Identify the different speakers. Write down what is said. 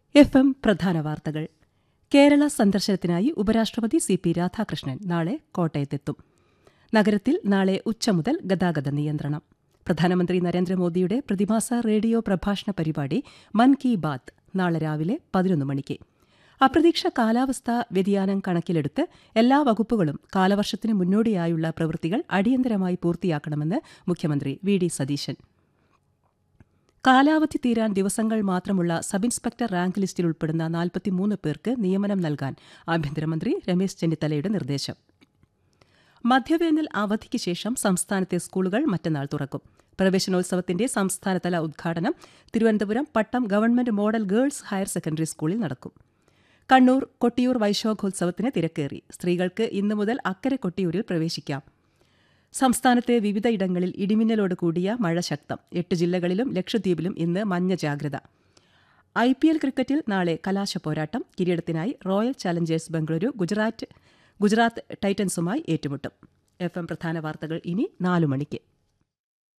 Speaker 1: F M പ്രധാന വാർത്തകൾ കേരള സന്ദർശനത്തിനായി ഉപരാഷ്ട്രപതി സി പി രാധാകൃഷ്ണൻ നാളെ കോട്ടയത്തെത്തും നഗരത്തിൽ നാളെ ഉച്ച മുതൽ ഗതാഗത നിയന്ത്രണം പ്രധാനമന്ത്രി നരേന്ദ്രമോദിയുടെ പ്രതിമാസ റേഡിയോ പ്രഭാഷണ പരിപാടി മൻ കി ബാത്ത് നാളെ രാവിലെ പതിനൊന്ന് മണിക്ക് അപ്രതീക്ഷ കാലാവസ്ഥാ വ്യതിയാനം കണക്കിലെടുത്ത് എല്ലാ വകുപ്പുകളും കാലവർഷത്തിന് മുന്നോടിയായുള്ള പ്രവൃത്തികൾ അടിയന്തരമായി പൂർത്തിയാക്കണമെന്ന് മുഖ്യമന്ത്രി വി ഡി സതീശൻ കാലാവധി തീരാൻ ദിവസങ്ങൾ മാത്രമുള്ള സബ് ഇൻസ്പെക്ടർ റാങ്ക് ലിസ്റ്റിൽ ഉൾപ്പെടുന്ന നാൽപ്പത്തിമൂന്ന് പേർക്ക് നിയമനം നൽകാൻ ആഭ്യന്തരമന്ത്രി രമേശ് ചെന്നിത്തലയുടെ നിർദ്ദേശം മധ്യവേനൽ അവധിക്ക് ശേഷം സംസ്ഥാനത്തെ സ്കൂളുകൾ മറ്റന്നാൾ തുറക്കും പ്രവേശനോത്സവത്തിന്റെ സംസ്ഥാനതല ഉദ്ഘാടനം Thiruvananthapuram Pattom government model girls higher secondary സ്കൂളിൽ നടക്കും കണ്ണൂർ കൊട്ടിയൂർ വൈശോഖോത്സവത്തിന് തിരക്കേറി സ്ത്രീകൾക്ക് ഇന്നു മുതൽ അക്കരെ കൊട്ടിയൂരിൽ പ്രവേശിക്കാം സംസ്ഥാനത്തെ വിവിധയിടങ്ങളിൽ ഇടിമിന്നലോട് കൂടിയ മഴ ശക്തം എട്ട് ജില്ലകളിലും ലക്ഷദ്വീപിലും ഇന്ന് മഞ്ഞ ജാഗ്രത ഐ പി എൽ ക്രിക്കറ്റിൽ നാളെ കലാശ പോരാട്ടം കിരീടത്തിനായി റോയൽ ചലഞ്ചേഴ്സ് ബംഗളൂരു ഗുജറാത്ത് ഗുജറാത്ത് ടൈറ്റൻസുമായി ഏറ്റുമുട്ടും എഫ് എം പ്രധാന വാർത്തകൾ ഇനി നാലു മണിക്ക്